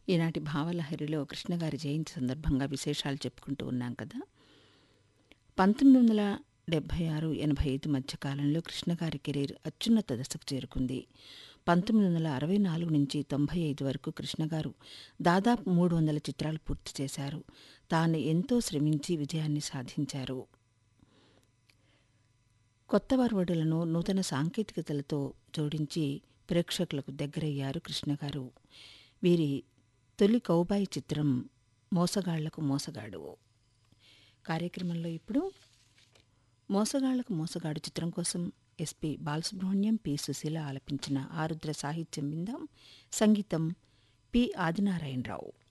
ఈనాటి భావలహరిలో కృష్ణగారి జయంతి సందర్భంగా విశేషాలు చెప్పుకుంటూ ఉన్నాం కదా పంతొమ్మిది వందల డెబ్భై ఆరు ఎనభై ఐదు మధ్య కాలంలో కృష్ణగారి కెరీర్ అత్యున్నత దశకు చేరుకుంది పంతొమ్మిది వందల అరవై నాలుగు నుంచి తొంభై ఐదు వరకు కృష్ణగారు దాదాపు మూడు వందల చిత్రాలు పూర్తి చేశారు తాను ఎంతో శ్రమించి విజయాన్ని సాధించారు కొత్త వరవడులను నూతన సాంకేతికతలతో జోడించి ప్రేక్షకులకు దగ్గరయ్యారు కృష్ణగారు వీరి తొలి కౌబాయి చిత్రం మోసగాళ్లకు మోసగాడు కార్యక్రమంలో ఇప్పుడు మోసగాళ్లకు మోసగాడు చిత్రం కోసం ఎస్పి బాలసుబ్రహ్మణ్యం పి సుశీల ఆలపించిన ఆరుద్ర సాహిత్యం విందాం సంగీతం పి ఆదినారాయణరావు